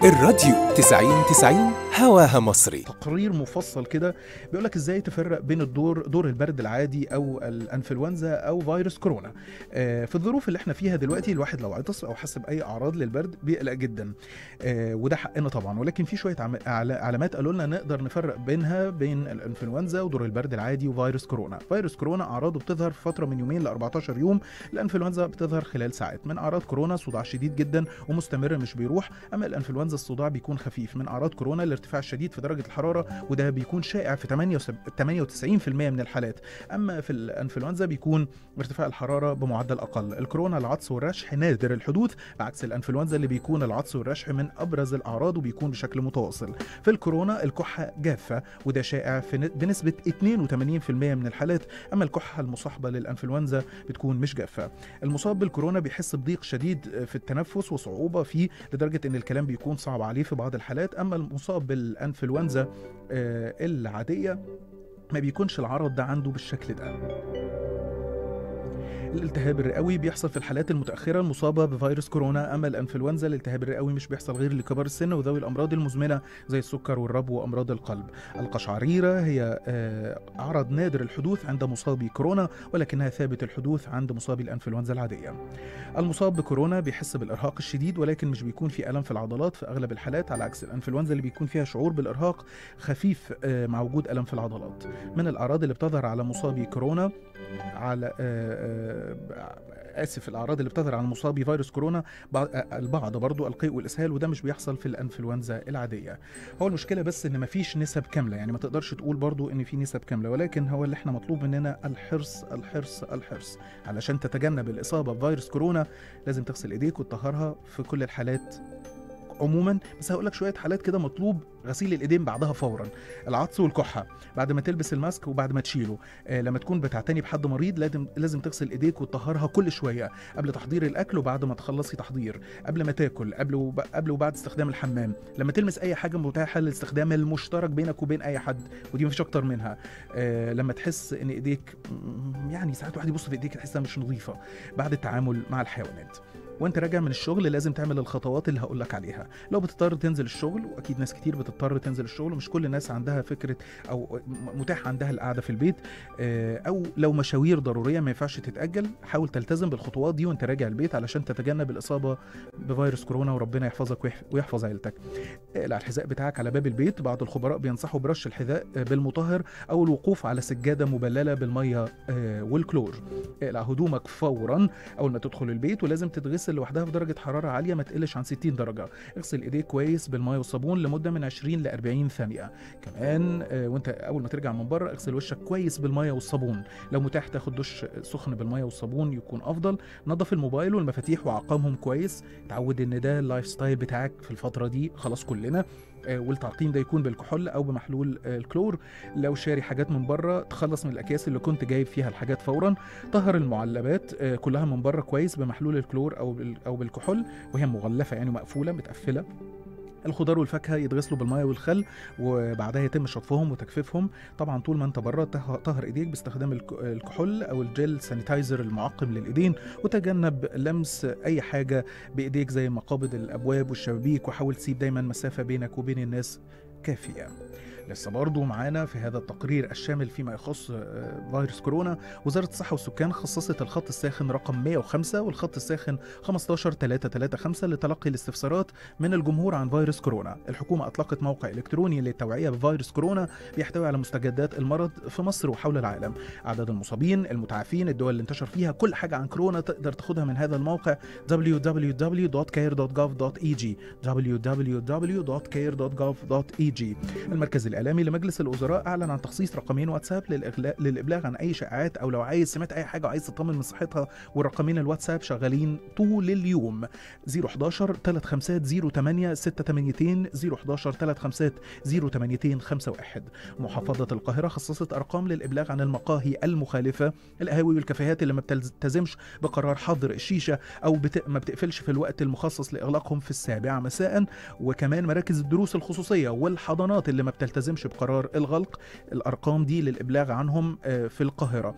الراديو 90 90 هواها مصري تقرير مفصل كده بيقول لك ازاي تفرق بين الدور دور البرد العادي او الانفلونزا او فيروس كورونا آه، في الظروف اللي احنا فيها دلوقتي الواحد لو عطس او حس باي اعراض للبرد بيقلق جدا آه، وده حقنا طبعا ولكن في شويه عم- عل- علامات قالوا لنا نقدر نفرق بينها بين الانفلونزا ودور البرد العادي وفيروس كورونا فيروس كورونا اعراضه بتظهر في فتره من يومين ل 14 يوم الانفلونزا بتظهر خلال ساعات من اعراض كورونا صداع شديد جدا ومستمر مش بيروح اما الانفلونزا الصداع بيكون خفيف من اعراض كورونا الارتفاع الشديد في درجه الحراره وده بيكون شائع في 98% من الحالات اما في الانفلونزا بيكون ارتفاع الحراره بمعدل اقل الكورونا العطس والرشح نادر الحدوث بعكس الانفلونزا اللي بيكون العطس والرشح من ابرز الاعراض وبيكون بشكل متواصل في الكورونا الكحه جافه وده شائع في ن- بنسبه 82% من الحالات اما الكحه المصاحبه للانفلونزا بتكون مش جافه المصاب بالكورونا بيحس بضيق شديد في التنفس وصعوبه فيه لدرجه ان الكلام بيكون صعب عليه في بعض الحالات اما المصاب بالانفلونزا آه، العاديه ما بيكونش العرض ده عنده بالشكل ده الالتهاب الرئوي بيحصل في الحالات المتأخرة المصابة بفيروس كورونا أما الأنفلونزا الالتهاب الرئوي مش بيحصل غير لكبار السن وذوي الأمراض المزمنة زي السكر والربو وأمراض القلب القشعريرة هي آه، عرض نادر الحدوث عند مصابي كورونا ولكنها ثابت الحدوث عند مصابي الأنفلونزا العادية المصاب بكورونا بيحس بالإرهاق الشديد ولكن مش بيكون في ألم في العضلات في أغلب الحالات على عكس الأنفلونزا اللي بيكون فيها شعور بالإرهاق خفيف آه، مع وجود ألم في العضلات من الأعراض اللي بتظهر على مصابي كورونا على آه، آه، اسف الاعراض اللي بتظهر على مصابي فيروس كورونا بعض آه، البعض برضو القيء والاسهال وده مش بيحصل في الانفلونزا العاديه هو المشكله بس ان مفيش نسب كامله يعني ما تقدرش تقول برضو ان في نسب كامله ولكن هو اللي احنا مطلوب مننا الحرص الحرص الحرص علشان تتجنب الاصابه بفيروس كورونا لازم تغسل ايديك وتطهرها في كل الحالات عموما بس هقول لك شويه حالات كده مطلوب غسيل الايدين بعدها فورا العطس والكحه بعد ما تلبس الماسك وبعد ما تشيله آه لما تكون بتعتني بحد مريض لازم لازم تغسل ايديك وتطهرها كل شويه قبل تحضير الاكل وبعد ما تخلصي تحضير قبل ما تاكل قبل وب... قبل وبعد استخدام الحمام لما تلمس اي حاجه متاحه للاستخدام المشترك بينك وبين اي حد ودي مفيش اكتر منها آه لما تحس ان ايديك م- يعني ساعات واحد يبص في ايديك تحسها مش نظيفه بعد التعامل مع الحيوانات وانت راجع من الشغل لازم تعمل الخطوات اللي هقول لك عليها لو بتضطر تنزل الشغل واكيد ناس كتير بتضطر تنزل الشغل ومش كل الناس عندها فكره او م- متاح عندها القعده في البيت آه، او لو مشاوير ضروريه ما ينفعش تتاجل حاول تلتزم بالخطوات دي وانت راجع البيت علشان تتجنب الاصابه بفيروس كورونا وربنا يحفظك ويح- ويحفظ عيلتك اقلع الحذاء بتاعك على باب البيت بعض الخبراء بينصحوا برش الحذاء آه، بالمطهر او الوقوف على سجاده مبلله بالميه آه، والكلور اقلع هدومك فورا اول ما تدخل البيت ولازم تتغسل لوحدها في درجه حراره عاليه ما تقلش عن 60 درجه اغسل ايديك كويس بالميه والصابون لمده من 20 ل 40 ثانيه كمان آه، وانت اول ما ترجع من بره اغسل وشك كويس بالميه والصابون لو متاح تاخد دش سخن بالميه والصابون يكون افضل نظف الموبايل والمفاتيح وعقمهم كويس اتعود ان ده اللايف ستايل بتاعك في الفتره دي خلاص كلنا آه، والتعقيم ده يكون بالكحول او بمحلول آه، الكلور لو شاري حاجات من بره تخلص من الاكياس اللي كنت جايب فيها الحاجات فورا طهر المعلبات آه، كلها من بره كويس بمحلول الكلور او بال- او بالكحول وهي مغلفه يعني مقفوله متقفله الخضار والفاكهه يتغسلوا بالميه والخل وبعدها يتم شطفهم وتجفيفهم طبعا طول ما انت بره طه- طهر ايديك باستخدام الك- الكحول او الجل سانيتايزر المعقم للايدين وتجنب لمس اي حاجه بايديك زي مقابض الابواب والشبابيك وحاول تسيب دايما مسافه بينك وبين الناس كافيه لسه برضه معانا في هذا التقرير الشامل فيما يخص آه، فيروس كورونا وزارة الصحة والسكان خصصت الخط الساخن رقم 105 والخط الساخن 15335 لتلقي الاستفسارات من الجمهور عن فيروس كورونا الحكومة أطلقت موقع إلكتروني للتوعية بفيروس كورونا بيحتوي على مستجدات المرض في مصر وحول العالم أعداد المصابين المتعافين الدول اللي انتشر فيها كل حاجة عن كورونا تقدر تاخدها من هذا الموقع www.care.gov.eg www.care.gov.eg المركز الإعلامي لمجلس الوزراء أعلن عن تخصيص رقمين واتساب للإغلاء للإبلاغ عن أي شائعات أو لو عايز سمعت أي حاجة وعايز تطمن من صحتها والرقمين الواتساب شغالين طول اليوم 011 35 08 682 011 35 08 51 محافظة القاهرة خصصت أرقام للإبلاغ عن المقاهي المخالفة القهاوي والكافيهات اللي ما بتلتزمش بقرار حظر الشيشة أو بت... ما بتقفلش في الوقت المخصص لإغلاقهم في السابعة مساء وكمان مراكز الدروس الخصوصية والحضانات اللي ما بتلتزمش يلتزمش بقرار الغلق الارقام دي للابلاغ عنهم آه، في القاهره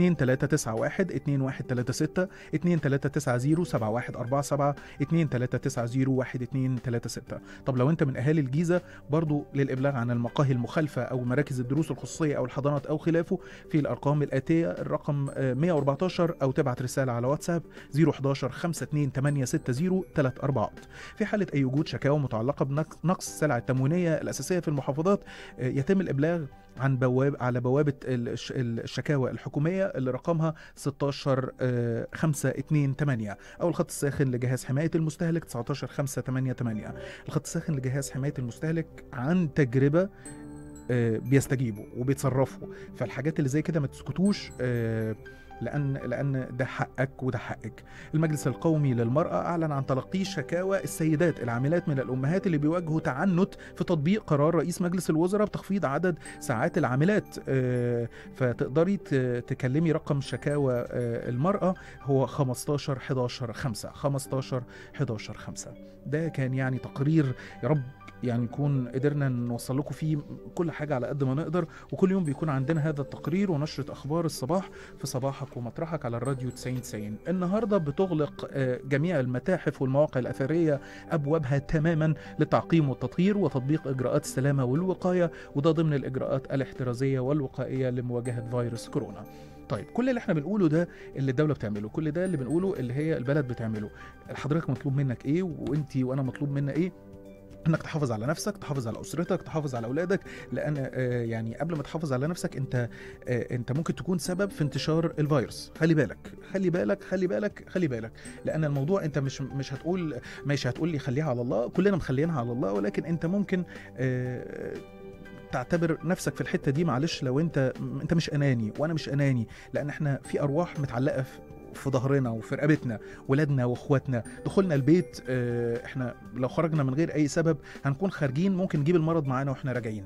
2391 2136 2390 7147 2390 1236 طب لو انت من اهالي الجيزه برضو للابلاغ عن المقاهي المخالفه او مراكز الدروس الخصوصيه او الحضانات او خلافه في الارقام الاتيه الرقم آه، 114 او تبعت رساله على واتساب 011 52860 3 اربعات في حاله اي وجود شكاوى متعلقه بنقص السلع التموينيه الاساسيه في المحافظات آه، يتم الابلاغ عن بواب على بوابه الش- الشكاوى الحكوميه اللي رقمها 16 آه، 528 او الخط الساخن لجهاز حمايه المستهلك 19 588 الخط الساخن لجهاز حمايه المستهلك عن تجربه آه، بيستجيبوا وبيتصرفوا فالحاجات اللي زي كده ما تسكتوش آه، لان لان ده حقك وده حقك المجلس القومي للمراه اعلن عن تلقي شكاوى السيدات العاملات من الامهات اللي بيواجهوا تعنت في تطبيق قرار رئيس مجلس الوزراء بتخفيض عدد ساعات العاملات آه، فتقدري ت- تكلمي رقم شكاوى آه، المراه هو 15 11 5 15 11 5 ده كان يعني تقرير يا رب يعني نكون قدرنا نوصل لكم فيه كل حاجة على قد ما نقدر وكل يوم بيكون عندنا هذا التقرير ونشرة أخبار الصباح في صباحك ومطرحك على الراديو 9090 النهاردة بتغلق آه، جميع المتاحف والمواقع الأثرية أبوابها تماما للتعقيم والتطهير وتطبيق إجراءات السلامة والوقاية وده ضمن الإجراءات الاحترازية والوقائية لمواجهة فيروس كورونا طيب كل اللي احنا بنقوله ده اللي الدوله بتعمله كل ده اللي بنقوله اللي هي البلد بتعمله حضرتك مطلوب منك ايه وانتي وانا مطلوب منا ايه انك تحافظ على نفسك تحافظ على اسرتك تحافظ على اولادك لان آه، يعني قبل ما تحافظ على نفسك انت آه، انت ممكن تكون سبب في انتشار الفيروس خلي بالك خلي بالك خلي بالك خلي بالك لان الموضوع انت مش مش هتقول ماشي هتقول لي خليها على الله كلنا مخلينها على الله ولكن انت ممكن آه، تعتبر نفسك في الحته دي معلش لو انت انت مش اناني وانا مش اناني لان احنا في ارواح متعلقه في في ظهرنا وفي رقبتنا ولادنا واخواتنا دخولنا البيت آه، احنا لو خرجنا من غير اي سبب هنكون خارجين ممكن نجيب المرض معانا واحنا راجعين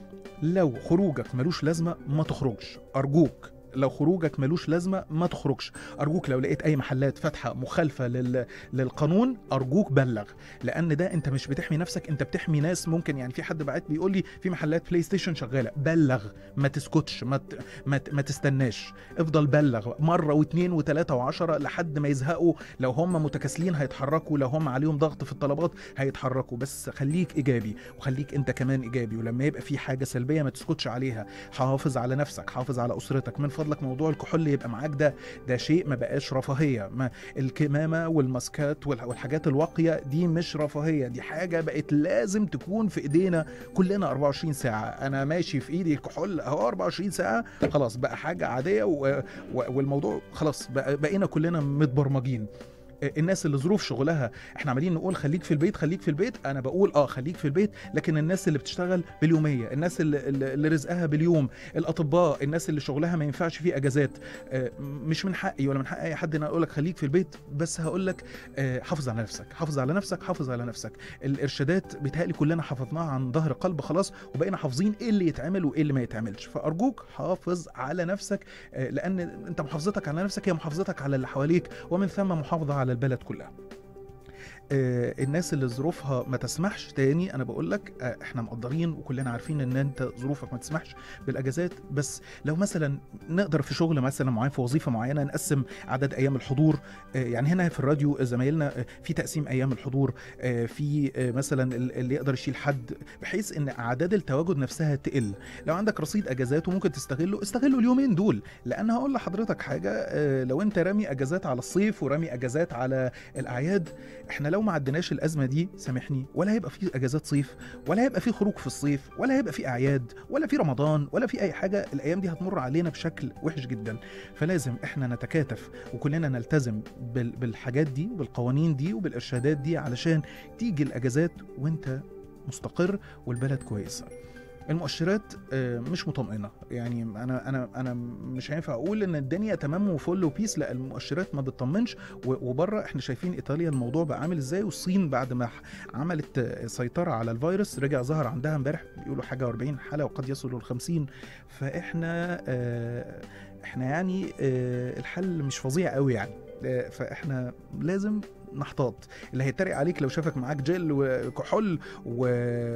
لو خروجك ملوش لازمه ما تخرجش ارجوك لو خروجك ملوش لازمه ما تخرجش ارجوك لو لقيت اي محلات فاتحه مخالفه لل... للقانون ارجوك بلغ لان ده انت مش بتحمي نفسك انت بتحمي ناس ممكن يعني في حد بعت بيقول لي في محلات بلاي ستيشن شغاله بلغ ما تسكتش ما ت... ما, ت... ما تستناش افضل بلغ مره واثنين وثلاثه وعشرة لحد ما يزهقوا لو هم متكاسلين هيتحركوا لو هم عليهم ضغط في الطلبات هيتحركوا بس خليك ايجابي وخليك انت كمان ايجابي ولما يبقى في حاجه سلبيه ما تسكتش عليها حافظ على نفسك حافظ على اسرتك من فضلك موضوع الكحول يبقى معاك ده ده شيء ما بقاش رفاهيه ما الكمامه والماسكات والح- والحاجات الواقيه دي مش رفاهيه دي حاجه بقت لازم تكون في ايدينا كلنا 24 ساعه انا ماشي في ايدي الكحول اهو 24 ساعه خلاص بقى حاجه عاديه و... و... والموضوع خلاص بقى بقينا كلنا متبرمجين الناس اللي ظروف شغلها احنا عمالين نقول خليك في البيت خليك في البيت انا بقول اه خليك في البيت لكن الناس اللي بتشتغل باليوميه الناس اللي, اللي اللي رزقها باليوم الاطباء الناس اللي شغلها ما ينفعش فيه اجازات آه، مش من حقي ولا من حق اي حد ان اقول لك خليك في البيت بس هقول لك آه، حافظ على نفسك حافظ على نفسك حافظ على نفسك الارشادات بيتهيألي كلنا حفظناها عن ظهر قلب خلاص وبقينا حافظين ايه اللي يتعمل وايه اللي ما يتعملش فارجوك حافظ على نفسك آه، لان انت محافظتك على نفسك هي محافظتك على اللي حواليك ومن ثم محافظه على البلد كلها آه، الناس اللي ظروفها ما تسمحش تاني انا بقول لك آه، احنا مقدرين وكلنا عارفين ان انت ظروفك ما تسمحش بالاجازات بس لو مثلا نقدر في شغل مثلا معين في وظيفه معينه نقسم عدد ايام الحضور آه، يعني هنا في الراديو زمايلنا آه، في تقسيم ايام الحضور آه، في آه، مثلا ال- اللي يقدر يشيل حد بحيث ان اعداد التواجد نفسها تقل لو عندك رصيد اجازات وممكن تستغله استغله اليومين دول لان هقول لحضرتك حاجه آه، لو انت رامي اجازات على الصيف ورامي اجازات على الاعياد احنا لو ما عدناش الازمه دي سامحني ولا هيبقى في اجازات صيف ولا هيبقى في خروج في الصيف ولا هيبقى في اعياد ولا في رمضان ولا في اي حاجه الايام دي هتمر علينا بشكل وحش جدا فلازم احنا نتكاتف وكلنا نلتزم بال- بالحاجات دي وبالقوانين دي وبالارشادات دي علشان تيجي الاجازات وانت مستقر والبلد كويسه المؤشرات آه، مش مطمئنه يعني انا انا انا مش هينفع اقول ان الدنيا تمام وفل وبيس لا المؤشرات ما بتطمنش و- وبره احنا شايفين ايطاليا الموضوع بقى عامل ازاي والصين بعد ما ح- عملت آه، سيطره على الفيروس رجع ظهر عندها امبارح بيقولوا حاجه 40 حاله وقد يصلوا ل 50 فاحنا آه، احنا يعني آه، الحل مش فظيع قوي يعني آه، فاحنا لازم نحطاط اللي هيتريق عليك لو شافك معاك جل وكحول و...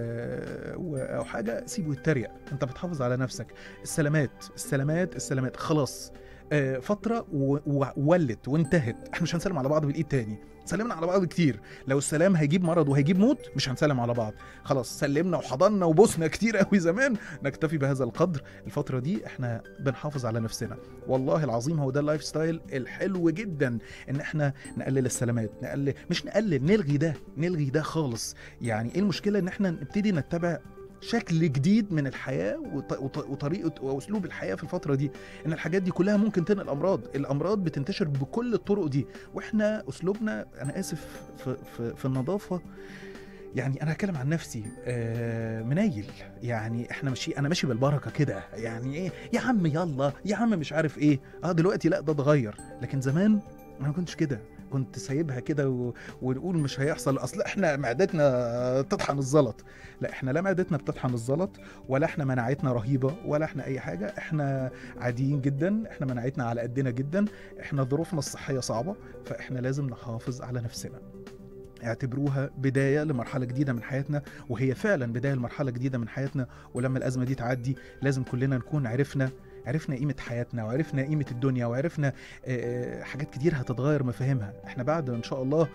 و... او حاجه سيبه يتريق انت بتحافظ على نفسك السلامات السلامات السلامات خلاص آه، فتره و- و- وولت وانتهت احنا مش هنسلم على بعض بالايد تاني سلمنا على بعض كتير لو السلام هيجيب مرض وهيجيب موت مش هنسلم على بعض خلاص سلمنا وحضنا وبوسنا كتير قوي زمان نكتفي بهذا القدر الفتره دي احنا بنحافظ على نفسنا والله العظيم هو ده اللايف ستايل الحلو جدا ان احنا نقلل السلامات نقلل مش نقلل نلغي ده نلغي ده خالص يعني ايه المشكله ان احنا نبتدي نتبع شكل جديد من الحياه وط- وط- وطريقه واسلوب الحياه في الفتره دي ان الحاجات دي كلها ممكن تنقل امراض الامراض بتنتشر بكل الطرق دي واحنا اسلوبنا انا اسف في, في, في النظافه يعني انا هتكلم عن نفسي آه منيل يعني احنا ماشي انا ماشي بالبركه كده يعني ايه يا عم يلا يا عم مش عارف ايه اه دلوقتي لا ده اتغير لكن زمان انا ما كنتش كده كنت سايبها كده و... ونقول مش هيحصل اصل احنا معدتنا تطحن الزلط لا احنا لا معدتنا بتطحن الزلط ولا احنا مناعتنا رهيبه ولا احنا اي حاجه احنا عاديين جدا احنا مناعتنا على قدنا جدا احنا ظروفنا الصحيه صعبه فاحنا لازم نحافظ على نفسنا اعتبروها بداية لمرحلة جديدة من حياتنا وهي فعلا بداية لمرحلة جديدة من حياتنا ولما الأزمة دي تعدي لازم كلنا نكون عرفنا عرفنا قيمة حياتنا وعرفنا قيمة الدنيا وعرفنا آه، حاجات كتير هتتغير مفاهيمها احنا بعد ان شاء الله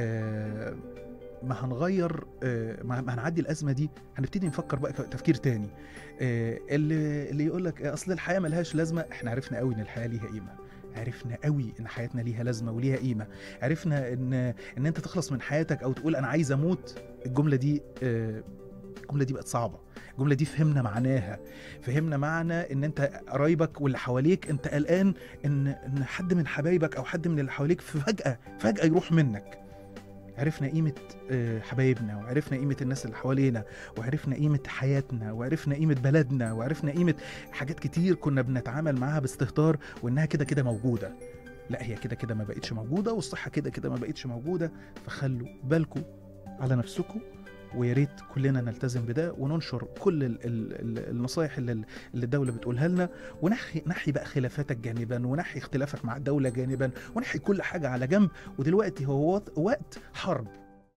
آه، ما هنغير آه، ما ما هنعدي الازمه دي هنبتدي نفكر بقى تفكير تاني آه، اللي اللي يقول لك اصل الحياه ملهاش لازمه احنا عرفنا قوي ان الحياه ليها قيمه عرفنا قوي ان حياتنا ليها لازمه وليها قيمه عرفنا ان ان انت تخلص من حياتك او تقول انا عايز اموت الجمله دي آه، الجمله دي بقت صعبه الجمله دي فهمنا معناها فهمنا معنى ان انت قرايبك واللي حواليك انت قلقان ان ان حد من حبايبك او حد من اللي حواليك فجاه فجاه يروح منك عرفنا قيمة آه، حبايبنا وعرفنا قيمة الناس اللي حوالينا وعرفنا قيمة حياتنا وعرفنا قيمة بلدنا وعرفنا قيمة حاجات كتير كنا بنتعامل معاها باستهتار وإنها كده كده موجودة لا هي كده كده ما بقتش موجودة والصحة كده كده ما بقتش موجودة فخلوا بالكم على نفسكم ويا ريت كلنا نلتزم بده وننشر كل ال ال ال النصايح اللي, اللي الدولة بتقولها لنا ونحي نحي بقى خلافاتك جانبا ونحي اختلافك مع الدولة جانبا ونحي كل حاجة على جنب ودلوقتي هو وقت- وقت حرب